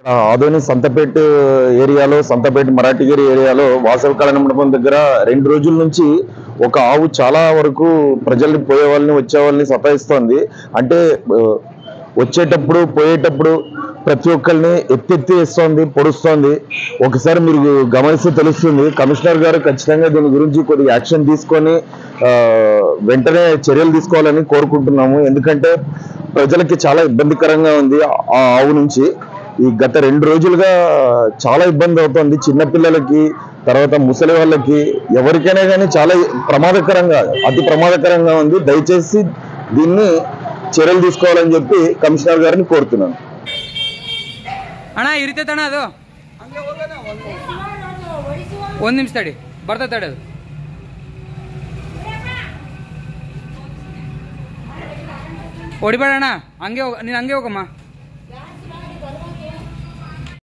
ఆ, ఆదోని సంతపేట ఏరియాలో సంతపేట మరాఠగిరి ఏరియాలో వాసవి కళ్యాణ మండపం దగ్గర రెండు రోజుల నుంచి ఒక ఆవు చాలా వరకు ప్రజల్ని పోయే వాళ్ళని వచ్చే వాళ్ళని సతాయిస్తోంది అంటే ఆ, వచ్చేటప్పుడు పోయేటప్పుడు ప్రతి ఒక్కరిని ఎత్తెత్తి వేస్తోంది పొడుస్తోంది ఒకసారి మీరు గమనిస్తే తెలుస్తుంది కమిషనర్ గారు ఖచ్చితంగా దీని గురించి కొద్దిగా యాక్షన్ తీసుకొని ఆ, వెంటనే చర్యలు తీసుకోవాలని కోరుకుంటున్నాము ఎందుకంటే ప్రజలకి చాలా ఇబ్బందికరంగా ఉంది ఆ ఆవు నుంచి ఈ గత రెండు రోజులుగా చాలా ఇబ్బంది అవుతుంది చిన్నపిల్లలకి తర్వాత ముసలి వాళ్ళకి ఎవరికైనా కానీ చాలా ప్రమాదకరంగా అతి ప్రమాదకరంగా ఉంది దయచేసి దీన్ని చర్యలు తీసుకోవాలని చెప్పి కమిషనర్ గారిని కోరుతున్నాను ಅಣ್ಣ ಇರಿತೈತಣ್ಣ ಅದು ಒಂದು ನಿಮಿಷ ತಡಿ ಬರ್ತೈತೆ ತಡಿ ಅದು ಹೊಡಿಬೇಡ ಅಣ್ಣ ಹಂಗೆ ಹೋಗ ನೀನು ಹಂಗೆ ಹೋಗಮ್ಮ